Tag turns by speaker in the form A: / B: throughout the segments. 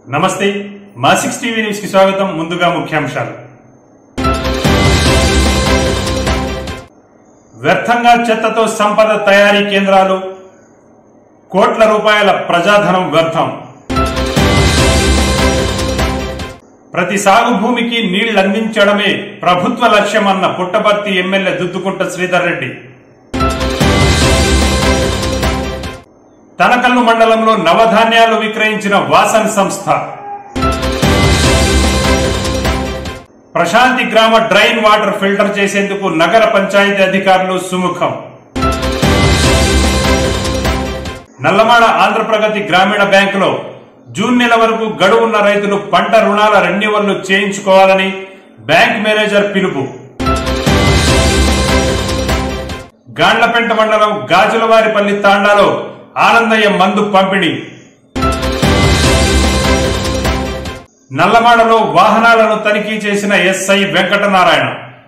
A: నమస్తే మా six TV news కి స్వాగతం ముందుగా ముఖ్యాంశాలు వ్యర్థంగా చెత్తతో సంపద తయారీ కేంద్రాలు కోట్ల రూపాయల ప్రజాధనం వ్యర్థం ప్రతి సాగు భూమికి నీళ్లందించడమే ప్రభుత్వ లక్ష్యమన్న పుట్టపర్తి ఎమ్మెల్యే దుద్దుకుంట శ్రీధర్ రెడ్డి తనకల్లు మండలంలో నవధాన్యాలు విక్రయించిన వాసన్ సంస్థ ప్రశాంతి గ్రామ డ్రైన్ వాటర్ ఫిల్టర్ చేసేందుకు నగర పంచాయతీ అధికారులు సుముఖం నల్లమాడ ఆంధ్రప్రగతి గ్రామీణ బ్యాంకులో జూన్ నెల వరకు గడువున్న రైతులు పంట రుణాల రెన్యువల్లు చేయించుకోవాలని బ్యాంక్ మేనేజర్ పిలుపు గాండ్లపెంట మండలం గాజులవారిపల్లి తాండాలో ఆనందయ్య మందు పంపిణీ నల్లమాడలో వాహనాలను తనిఖీ చేసిన ఎస్ఐ వెంకటనారాయణ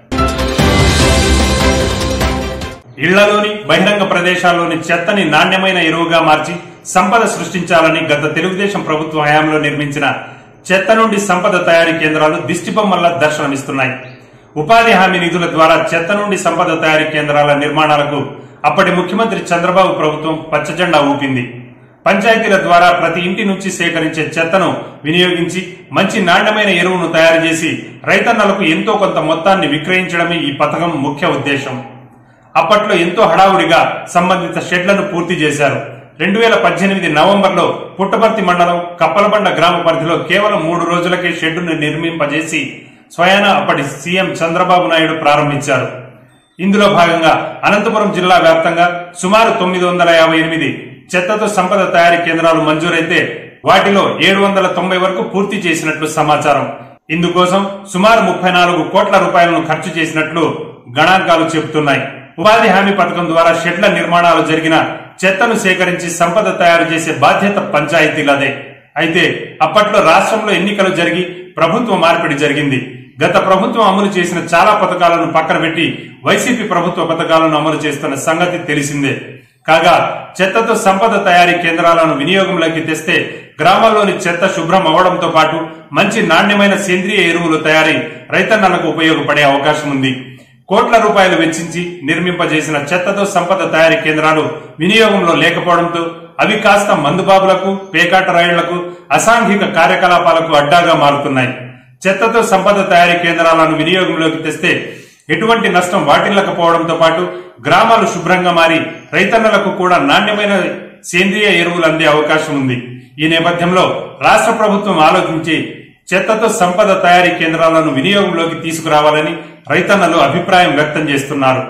A: ఇళ్లలోని బహిరంగ ప్రదేశాల్లోని చెత్తని నాణ్యమైన ఎరువుగా మార్చి సంపద సృష్టించాలని గత తెలుగుదేశం ప్రభుత్వ హయాంలో నిర్మించిన చెత్త నుండి సంపద తయారీ కేంద్రాలు దిష్టిబొమ్మల్లా దర్శనమిస్తున్నాయి ఉపాధి హామీ నిధుల ద్వారా చెత్త నుండి సంపద తయారీ కేంద్రాల నిర్మాణాలకు అప్పటి ముఖ్యమంత్రి చంద్రబాబు ప్రభుత్వం పచ్చజెండా ఊపింది పంచాయతీల ద్వారా ప్రతి ఇంటి నుంచి సేకరించే చెత్తను వినియోగించి మంచి నాణ్యమైన ఎరువును తయారు చేసి రైతన్నలకు ఎంతో కొంత మొత్తాన్ని విక్రయించడమే ఈ పథకం ముఖ్య ఉద్దేశం అప్పట్లో ఎంతో హడావుడిగా సంబంధిత షెడ్లను పూర్తి చేశారు రెండు వేల పద్దెనిమిది నవంబర్లో పుట్టపర్తి మండలం కప్పలబండ గ్రామ పరిధిలో కేవలం మూడు రోజులకే షెడ్డును నిర్మింపజేసి స్వయాన అప్పటి సీఎం చంద్రబాబు నాయుడు ప్రారంభించారు ఇందులో భాగంగా అనంతపురం జిల్లా వ్యాప్తంగా సుమారు తొమ్మిది వందల యాభై ఎనిమిది చెత్తతో సంపద తయారీ కేంద్రాలు మంజూరైతే వాటిలో ఏడు వందల తొంభై వరకు పూర్తి చేసినట్లు సమాచారం ఇందుకోసం సుమారు ముప్పై నాలుగు కోట్ల రూపాయలను ఖర్చు చేసినట్లు గణాంకాలు చెబుతున్నాయి ఉపాధి హామీ పథకం ద్వారా షెడ్ల నిర్మాణాలు జరిగిన చెత్తను సేకరించి సంపద తయారు చేసే బాధ్యత పంచాయతీలదే అయితే అప్పట్లో రాష్ట్రంలో ఎన్నికలు జరిగి ప్రభుత్వ మార్పిడి జరిగింది గత ప్రభుత్వం అమలు చేసిన చాలా పథకాలను పక్కన పెట్టి వైసీపీ ప్రభుత్వ పథకాలను అమలు చేస్తున్న సంగతి తెలిసిందే కాగా చెత్తతో సంపద తయారీ కేంద్రాలను వినియోగంలోకి తెస్తే గ్రామాల్లోని చెత్త శుభ్రం అవడంతో పాటు మంచి నాణ్యమైన సేంద్రియ ఎరువులు తయారై రైతన్నలకు ఉపయోగపడే అవకాశం ఉంది కోట్ల రూపాయలు వెచ్చించి నిర్మింపజేసిన చెత్తతో సంపద తయారీ కేంద్రాలు వినియోగంలో లేకపోవడంతో అవి కాస్త మందుబాబులకు పేకాట రైళ్లకు అసాంఘిక కార్యకలాపాలకు అడ్డాగా మారుతున్నాయి చెత్తతో సంపద తయారీ కేంద్రాలను వినియోగంలోకి తెస్తే ఎటువంటి నష్టం వాటిల్లకపోవడంతో పాటు గ్రామాలు శుభ్రంగా మారి రైతన్నలకు కూడా నాణ్యమైన సేంద్రియ ఎరువులు అందే అవకాశం ఉంది ఈ నేపథ్యంలో రాష్ట్ర ప్రభుత్వం ఆలోచించి చెత్తతో సంపద తయారీ కేంద్రాలను వినియోగంలోకి తీసుకురావాలని రైతన్నలు అభిప్రాయం వ్యక్తం చేస్తున్నారు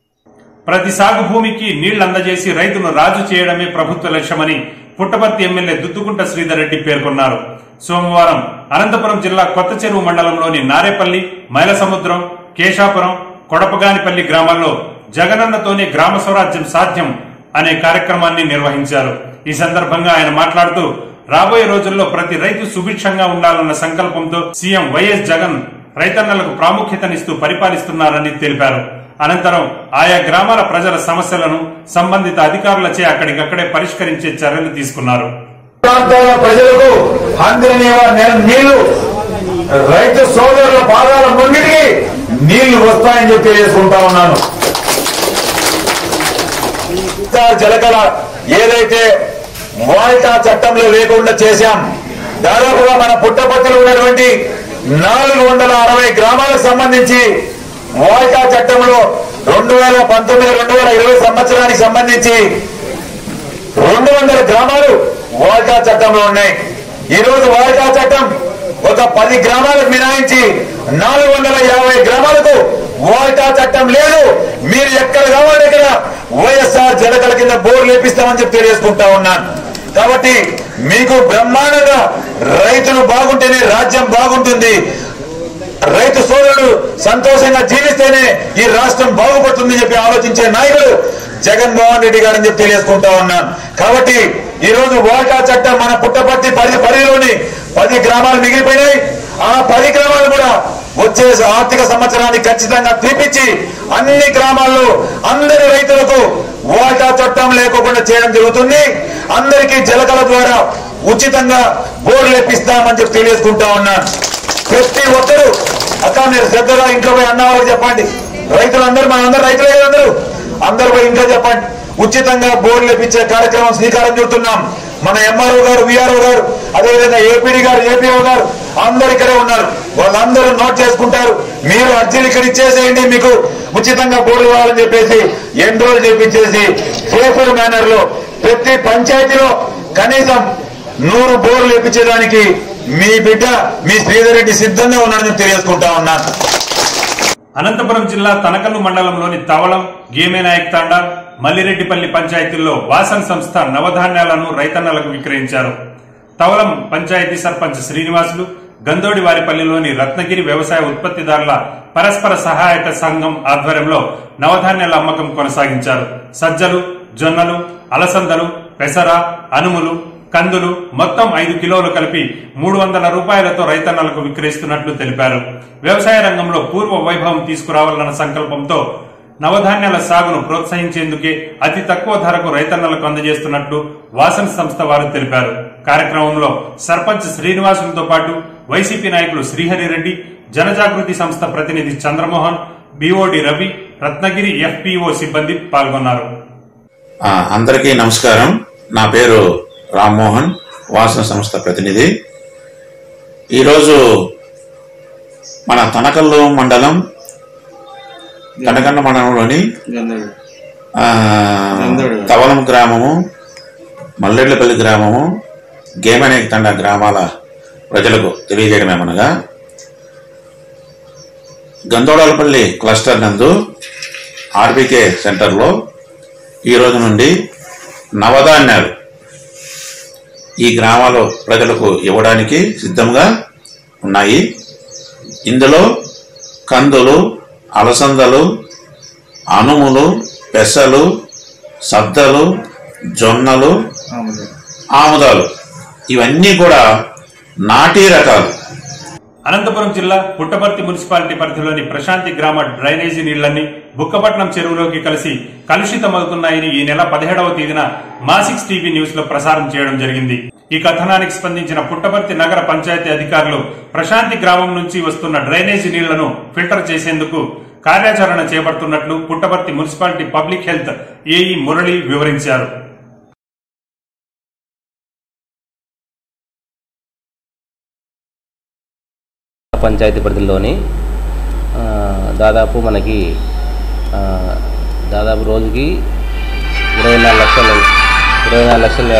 A: ప్రతి సాగు భూమికి నీళ్లు అందజేసి రైతును రాజు చేయడమే ప్రభుత్వ లక్ష్యమని పుట్టపర్తి ఎమ్మెల్యే దుద్దుకుంట శ్రీధర్ రెడ్డి పేర్కొన్నారు సోమవారం అనంతపురం జిల్లా కొత్త చెరువు మండలంలోని నారేపల్లి మైలసముద్రం కేశాపురం కొడపగానిపల్లి గ్రామాల్లో జగనన్నతోనే గ్రామ స్వరాజ్యం సాధ్యం అనే కార్యక్రమాన్ని నిర్వహించారు ఈ సందర్భంగా ఆయన మాట్లాడుతూ రాబోయే రోజుల్లో ప్రతి రైతు సుభిక్షంగా ఉండాలన్న సంకల్పంతో సీఎం వైఎస్ జగన్ రైతన్నలకు ప్రాముఖ్యతనిస్తూ పరిపాలిస్తున్నారని తెలిపారు అనంతరం ఆయా గ్రామాల ప్రజల సమస్యలను సంబంధిత అధికారులచే అక్కడికక్కడే పరిష్కరించే చర్యలు తీసుకున్నారు
B: ప్రాంతాల ప్రజలకు అందిన నీళ్లు రైతు సోదరుల పాదాల ముంగిటికి నీళ్లు వస్తాయని చెప్పి తెలియజేసుకుంటా ఉన్నాను ఇంకా జలకళ ఏదైతే వాయిదా చట్టంలో లేకుండా చేశాం దాదాపుగా మన పుట్టపత్తిలో ఉన్నటువంటి నాలుగు వందల అరవై గ్రామాలకు సంబంధించి వాయిదా చట్టంలో రెండు వేల పంతొమ్మిది రెండు వేల ఇరవై సంవత్సరానికి సంబంధించి రెండు వందల గ్రామాలు వాయిదా చట్టంలో ఉన్నాయి ఈ రోజు వాయిదా చట్టం ఒక పది గ్రామాలకు మినాయించి నాలుగు వందల యాభై గ్రామాలకు వాయిదా చట్టం లేదు మీరు ఎక్కడ కావాలి ఇక్కడ వైఎస్ఆర్ జలకల కింద బోర్డు లేపిస్తామని చెప్పి తెలియజేసుకుంటా ఉన్నాను కాబట్టి మీకు బ్రహ్మాండంగా రైతులు బాగుంటేనే రాజ్యం బాగుంటుంది రైతు సోదరుడు సంతోషంగా జీవిస్తేనే ఈ రాష్ట్రం బాగుపడుతుందని చెప్పి ఆలోచించే నాయకుడు జగన్మోహన్ రెడ్డి గారని చెప్పి తెలియజేసుకుంటా ఉన్నాను కాబట్టి ఈ రోజు వాటా చట్టం మన పుట్టపర్తి పది పరిధిలోని పది గ్రామాలు మిగిలిపోయినాయి ఆ పది గ్రామాలు కూడా వచ్చే ఆర్థిక సంవత్సరాన్ని ఖచ్చితంగా తీపిచ్చి అన్ని గ్రామాల్లో అందరి రైతులకు వాటా చట్టం లేకోకుండా చేయడం జరుగుతుంది అందరికీ జలకల ద్వారా ఉచితంగా బోర్లు లేపిస్తామని చెప్పి తెలియజేసుకుంటా ఉన్నాను ప్రతి ఒక్కరు అక్క మీరు శ్రద్ధగా ఇంట్లో పోయి అన్న వాళ్ళకి చెప్పండి రైతులందరూ మనందరూ రైతులే కదా అందరూ అందరూ పోయి ఇంట్లో చెప్పండి ఉచితంగా బోర్లు లేపించే కార్యక్రమం శ్రీకారం చుడుతున్నాం మన ఎంఆర్ఓ గారు విఆర్ఓ గారు అదేవిధంగా ఏపీడీ గారు ఏపీఓ గారు అందరు ఇక్కడే ఉన్నారు వాళ్ళందరూ నోట్ చేసుకుంటారు మీరు అర్జీలు ఇక్కడ ఇచ్చేసేయండి మీకు ఉచితంగా బోర్లు కావాలని చెప్పేసి ఎన్రోల్ చేపించేసి సేఫర్ మేనర్ లో ప్రతి పంచాయతీలో కనీసం నూరు బోర్లు ఇప్పించడానికి మీ బిడ్డ మీ శ్రీధర్ రెడ్డి సిద్ధంగా ఉన్నాడని తెలియజేసుకుంటా ఉన్నాను
A: అనంతపురం జిల్లా తనకల్లు మండలంలోని తవళం గేమేనాయక్ తాండా మల్లిరెడ్డిపల్లి పంచాయతీల్లో వాసన్ సంస్థ నవధాన్యాలను రైతన్నలకు విక్రయించారు తవళం పంచాయతీ సర్పంచ్ శ్రీనివాసులు గందోడి వారిపల్లిలోని రత్నగిరి వ్యవసాయ ఉత్పత్తిదారుల పరస్పర సహాయక సంఘం ఆధ్వర్యంలో నవధాన్యాల అమ్మకం కొనసాగించారు సజ్జలు జొన్నలు అలసందలు పెసర అనుములు కందులు మొత్తం ఐదు కిలోలు కలిపి మూడు వందల రూపాయలతో రైతన్నలకు విక్రయిస్తున్నట్లు తెలిపారు వ్యవసాయ రంగంలో పూర్వ వైభవం తీసుకురావాలన్న సంకల్పంతో నవధాన్యాల సాగును ప్రోత్సహించేందుకే అతి తక్కువ ధరకు రైతన్నలకు అందజేస్తున్నట్లు వాసన్ సంస్థ వారు తెలిపారు కార్యక్రమంలో సర్పంచ్ శ్రీనివాసులతో పాటు వైసీపీ నాయకులు శ్రీహరిరెడ్డి జనజాగృతి సంస్థ ప్రతినిధి చంద్రమోహన్ బిఓడి రవి రత్నగిరి ఎఫ్పిఓ సిబ్బంది పాల్గొన్నారు
C: ఆ, అందరికీ నమస్కారం నా పేరు రామ్మోహన్ వాసన సంస్థ ప్రతినిధి ఈరోజు మన తనకల్లు మండలం కనకన్న మండలంలోని ఆ, తవలం గ్రామము మల్లెడ్లపల్లి గ్రామము గేమనేక తండ గ్రామాల ప్రజలకు తెలియజేయడమేమనగా గందోడాలపల్లి క్లస్టర్ నందు ఆర్బీకే సెంటర్లో ఈ రోజు నుండి నవధాన్యాలు ఈ గ్రామాల ప్రజలకు ఇవ్వడానికి సిద్ధంగా ఉన్నాయి ఇందులో కందులు అలసందలు అనుములు పెసలు సద్దలు జొన్నలు ఆముదాలు ఇవన్నీ కూడా నాటీ రకాలు
A: అనంతపురం జిల్లా పుట్టపర్తి మున్సిపాలిటీ పరిధిలోని ప్రశాంతి గ్రామ డ్రైనేజీ నీళ్లన్నీ బుక్కపట్నం చెరువులోకి కలిసి కలుషితమవుతున్నాయని ఈ నెల పదిహేడవ తేదీన మాసిక్స్ టీవీ న్యూస్ లో ప్రసారం చేయడం జరిగింది ఈ కథనానికి స్పందించిన పుట్టపర్తి నగర పంచాయతీ అధికారులు ప్రశాంతి గ్రామం నుంచి వస్తున్న డ్రైనేజీ నీళ్లను ఫిల్టర్ చేసేందుకు కార్యాచరణ చేపడుతున్నట్లు Puttaparthi municipality public health AE Murali panchayat
D: పంచాయతీ పరిధిలోని ఆ, దాదాపు మనకి ఆ, దాదాపు రోజుకి ఇరవై నాలుగు లక్షలు ఇరవై నాలుగు లక్షల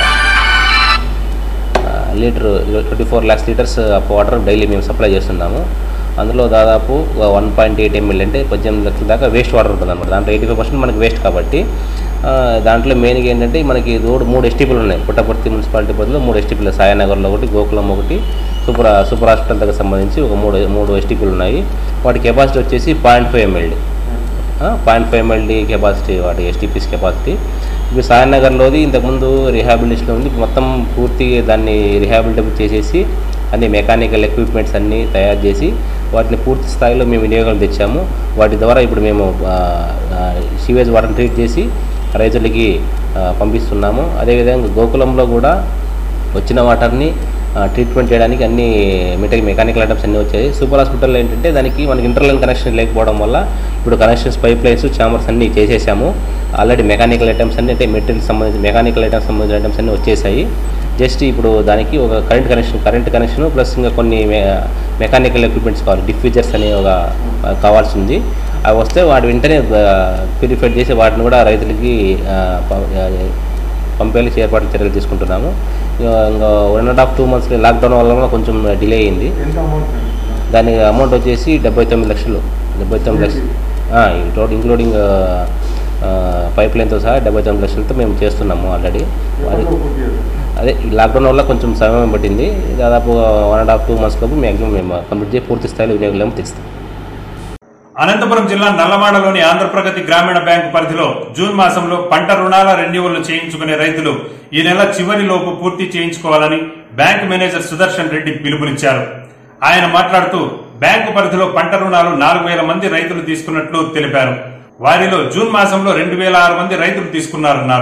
D: ఆ, litre twenty four lakhs litres of water daily మేము సప్లై చేస్తున్నాము అందులో దాదాపు వన్ పాయింట్ ఎయిట్ ఎంఎల్ అంటే పద్దెనిమిది లక్షల దాకా వేస్ట్ వాటర్ ఉంటుంది అనమాట దాంట్లో ఎయిటీ ఫైవ్ పర్సెంట్ మనకి వేస్ట్ కాబట్టి ఆ, దాంట్లో మెయిన్గా ఏంటంటే మనకి రోడ్ మూడు ఎస్టీపీలు ఉన్నాయి పుట్టపర్తి మున్సిపాలిటీ పరిధిలో మూడు ఎస్టీపీలు సాయనగర్లో ఒకటి గోకులం ఒకటి సూపర్ సూపర్ హాస్పిటల్కి సంబంధించి ఒక మూడు మూడు ఎస్టీపీలు ఉన్నాయి వాటి కెపాసిటీ వచ్చేసి point five MLD point five MLD capacity వాటి ఎస్టీపీస్ కెపాసిటీ ఇప్పుడు సాయనగర్లోది ఇంతకుముందు రిహాబిలిటేషన్లో ఉంది మొత్తం పూర్తి దాన్ని రిహాబిలిటబుల్ చేసేసి అన్ని మెకానికల్ ఎక్విప్మెంట్స్ అన్నీ తయారు చేసి వాటిని పూర్తి స్థాయిలో మేము వినియోగం తెచ్చాము వాటి ద్వారా ఇప్పుడు మేము సీవేజ్ వాటర్ని ట్రీట్ చేసి రైతులకి ఆ, పంపిస్తున్నాము అదేవిధంగా గోకులంలో కూడా వచ్చిన వాటర్ని ఆ, ట్రీట్మెంట్ చేయడానికి అన్ని మెటల్ మెకానికల్ ఐటమ్స్ అన్నీ వచ్చాయి సూపర్ హాస్పిటల్లో ఏంటంటే దానికి మనకి ఇంటర్లైన్ కనెక్షన్ లేకపోవడం వల్ల ఇప్పుడు కనెక్షన్స్ పైప్ లైన్స్ చాంబర్స్ అన్నీ చేసేసాము ఆల్రెడీ మెకానికల్ ఐటమ్స్ అన్ని అంటే మెటీరియల్ సంబంధించి మెకానికల్ ఐటమ్స్ సంబంధించిన ఐటమ్స్ అన్నీ వచ్చేసాయి జస్ట్ ఇప్పుడు దానికి ఒక current connection current connection plus ఇంకా కొన్ని మెకానికల్ ఎక్విప్మెంట్స్ కావాలి డిఫ్యూజర్స్ అనే ఒక ఆ, కావాల్సి ఉంది అవి వస్తే వాటి వెంటనే ప్యూరిఫైడ్ చేసి వాటిని కూడా రైతులకి ఆ, ప- ఆ, పంపేసి ఏర్పాట్లు చర్యలు తీసుకుంటున్నాము ఇక ఇంకా one and half two months lockdown వల్ల కూడా కొంచెం డిలే అయింది దాని అమౌంట్ వచ్చేసి డెబ్బై తొమ్మిది లక్షలు డెబ్బై తొమ్మిది లక్షలు టోటల్ ఇంక్లూడింగ్ పైప్ లైన్తో సహా డెబ్బై తొమ్మిది లక్షలతో మేము చేస్తున్నాము ఆల్రెడీ అది అదే ఈ లాక్డౌన్ వల్ల కొంచెం సమయం పట్టింది దాదాపు one and half two months లోపు మ్యాక్సిమం మేము కంప్లీట్ చేసి పూర్తి స్థాయిలో వినియోగంలో తెస్తాం
A: అనంతపురం జిల్లా నల్లమాడలోని ఆంధ్రప్రగతి గ్రామీణ బ్యాంకు పరిధిలో జూన్ మాసంలో పంట రుణాల రెన్యువల్ చేయించుకునే రైతులు ఈ నెల చివరి లోపు పూర్తి చేయించుకోవాలని బ్యాంకు మేనేజర్ సుదర్శన్ రెడ్డి పిలుపునిచ్చారు ఆయన మాట్లాడుతూ బ్యాంకు పరిధిలో పంట రుణాలు నాలుగు వేల మంది రైతులు తీసుకున్నట్లు తెలిపారు వారిలో జూన్ మాసంలో రెండు వేల ఆరు మంది రైతులు తీసుకున్నారన్నారు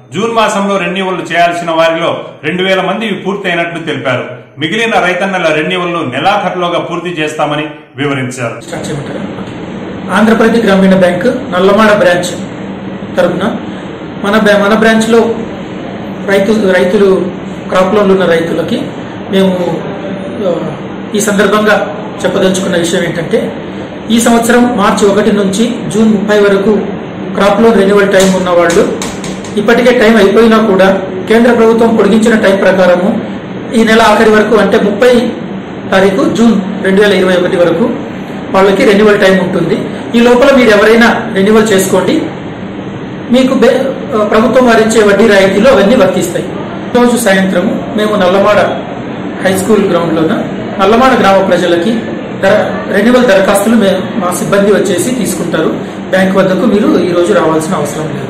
A: జూన్ మాసంలో రెన్యువల్ చేయాల్సిన వారిలో రెండు వేల మంది పూర్తయినట్లు తెలిపారు మిగిలిన రైతన్నల రెన్యువల్ నెలాఖరులోగా పూర్తి చేస్తామని వివరించారు
E: స్టార్ట్ చేయమంటారా ఆంధ్రప్రదేశ్ గ్రామీణ బ్యాంక్ నల్లమాడ బ్రాంచ్ తరఫున మన బ్యా- మన బ్రాంచ్లో రైతు రైతులు క్రాప్ లోన్లు ఉన్న రైతులకి మేము ఆ, ఈ సందర్భంగా చెప్పదలుచుకున్న విషయం ఏంటంటే ఈ సంవత్సరం మార్చి ఒకటి నుంచి జూన్ ముప్పై వరకు క్రాప్ లోన్ రెన్యువల్ టైం ఉన్న వాళ్ళు ఇప్పటికే టైం అయిపోయినా కూడా కేంద్ర ప్రభుత్వం పొడిగించిన టైం ప్రకారము ఈ నెల ఆఖరి వరకు అంటే ముప్పై తారీఖు జూన్ రెండు వేల ఇరవై ఒకటి వరకు వాళ్ళకి రెన్యువల్ టైం ఉంటుంది ఈ లోపల మీరు ఎవరైనా రెన్యువల్ చేసుకోండి మీకు బే- ప్రభుత్వం వారిచ్చే వడ్డీ రాయితీలు అవన్నీ వర్తిస్తాయి రోజు సాయంత్రం మేము నల్లమాడ హై స్కూల్ గ్రౌండ్లోన నల్లమాడ గ్రామ ప్రజలకి దర రెన్యువల్ దరఖాస్తులు మే మా సిబ్బంది వచ్చేసి తీసుకుంటారు బ్యాంక్ వద్దకు మీరు ఈ రోజు రావాల్సిన అవసరం లేదు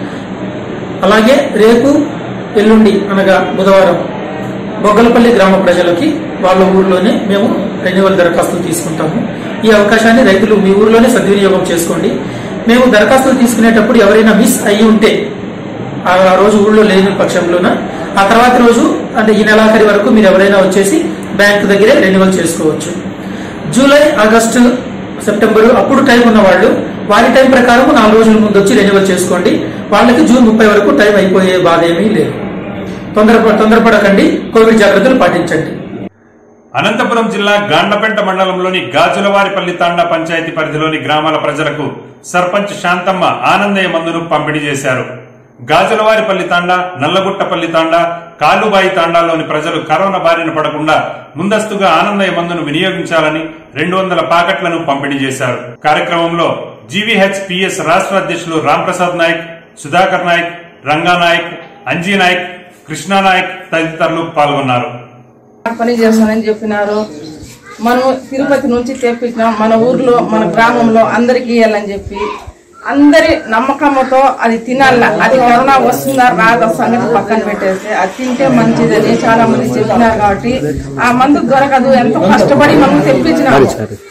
E: అలాగే రేపు ఎల్లుండి అనగా బుధవారం బొగ్గలపల్లి గ్రామ ప్రజలకి వాళ్ళ ఊర్లోనే మేము రెన్యువల్ దరఖాస్తులు తీసుకుంటాము ఈ అవకాశాన్ని రైతులు మీ ఊర్లోనే సద్వినియోగం చేసుకోండి మేము దరఖాస్తులు తీసుకునేటప్పుడు ఎవరైనా మిస్ అయ్యి ఉంటే ఆ రోజు ఊళ్ళో లేని పక్షంలోన ఆ తర్వాత రోజు అంటే ఈ నెలాఖరి వరకు మీరు ఎవరైనా వచ్చేసి బ్యాంక్ దగ్గరే రెన్యువల్ చేసుకోవచ్చు జూలై ఆగస్టు సెప్టెంబర్ అప్పుడు టైం ఉన్న వాళ్ళు వారి టైం ప్రకారం నాలుగు రోజుల ముందు వచ్చి రెన్యువల్ చేసుకోండి వాళ్ళకి జూన్ ముప్పై వరకు టైం అయిపోయే బాధ ఏమీ లేదు తొందరప తొందరపడకండి కోవిడ్ జాగ్రత్తలు పాటించండి
A: అనంతపురం జిల్లా గాండ్లపెంట మండలంలోని గాజులవారిపల్లి తాండా పంచాయతీ పరిధిలోని గ్రామాల ప్రజలకు సర్పంచ్ శాంతమ్మ ఆనందయ్య మందును పంపిణీ చేశారు గాజులవారిపల్లి తాండా నల్లగుట్టపల్లి తాండా కాలుబాయి తాండాలోని ప్రజలు కరోనా బారిన పడకుండా ముందస్తుగా ఆనందయ్య మందును వినియోగించాలని రెండు వందల పాకెట్లను పంపిణీ చేశారు కార్యక్రమంలో జీవీహెచ్ పిఎస్ రాష్ట్ర అధ్యక్షులు రాంప్రసాద్ నాయక్ సుధాకర్ నాయక్ రంగా నాయక్ అంజీ నాయక్ కృష్ణా నాయక్ తదితరులు పాల్గొన్నారు
F: పని చేస్తానని చెప్పినారు మనం తిరుపతి నుంచి తెప్పించినాం మన ఊర్లో మన గ్రామంలో అందరికి ఇవ్వాలని చెప్పి అందరి నమ్మకంతో అది తినాల అది కరోనా వస్తుందా రాదా సంగతి పక్కన పెట్టేస్తే అది తింటే మంచిదని చాలా మంది చెప్పినారు కాబట్టి ఆ మందు దొరకదు ఎంతో కష్టపడి మనం తెప్పించినాము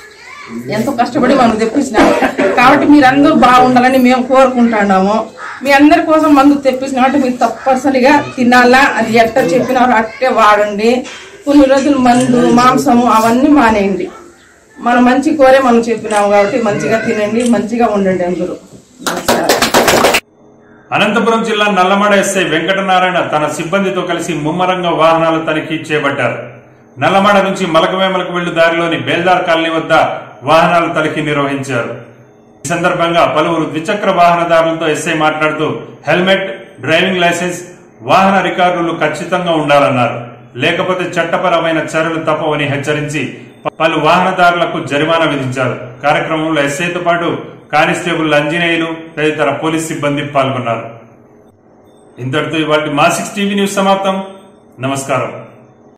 F: ఎంతో కష్టపడి మనం తెప్పించినాము కాబట్టి మీరందరూ బాగుండాలని మేము కోరుకుంటున్నాము మీ అందరి కోసం మందు తెప్పించినాం అంటే మీరు తప్పనిసరిగా తినాలా అది ఎట్ట చెప్పినారో అట్టే వాడండి కొన్ని రోజులు మందు మాంసము అవన్నీ మానేయండి మన మంచి కోరే మనం చెప్పినాము కాబట్టి మంచిగా తినండి మంచిగా ఉండండి అందరూ నమస్కారం
A: అనంతపురం జిల్లా నల్లమడ ఎస్ఐ వెంకటనారాయణ తన సిబ్బందితో కలిసి ముమ్మరంగా వాహనాల తనిఖీ చేపట్టారు నల్లమడ నుంచి మలకవేమలకు వెళ్లు దారిలోని బేల్దార్ కాలనీ వద్ద వాహనాల తనిఖీ నిర్వహించారు ఈ సందర్భంగా పలువురు ద్విచక్ర వాహనదారులతో ఎస్ఐ మాట్లాడుతూ హెల్మెట్ డ్రైవింగ్ లైసెన్స్ వాహన రికార్డులు ఖచ్చితంగా ఉండాలన్నారు లేకపోతే చట్టపరమైన చర్యలు తప్పవని హెచ్చరించి పలు వాహనదారులకు జరిమానా విధించారు కార్యక్రమంలో ఎస్ఐతో పాటు కానిస్టేబుల్ అంజనేయులు తదితర పోలీస్ సిబ్బంది పాల్గొన్నారు ఇంతటితో ఇవాటి మా సిక్స్ టీవీ న్యూస్ సమాప్తం నమస్కారం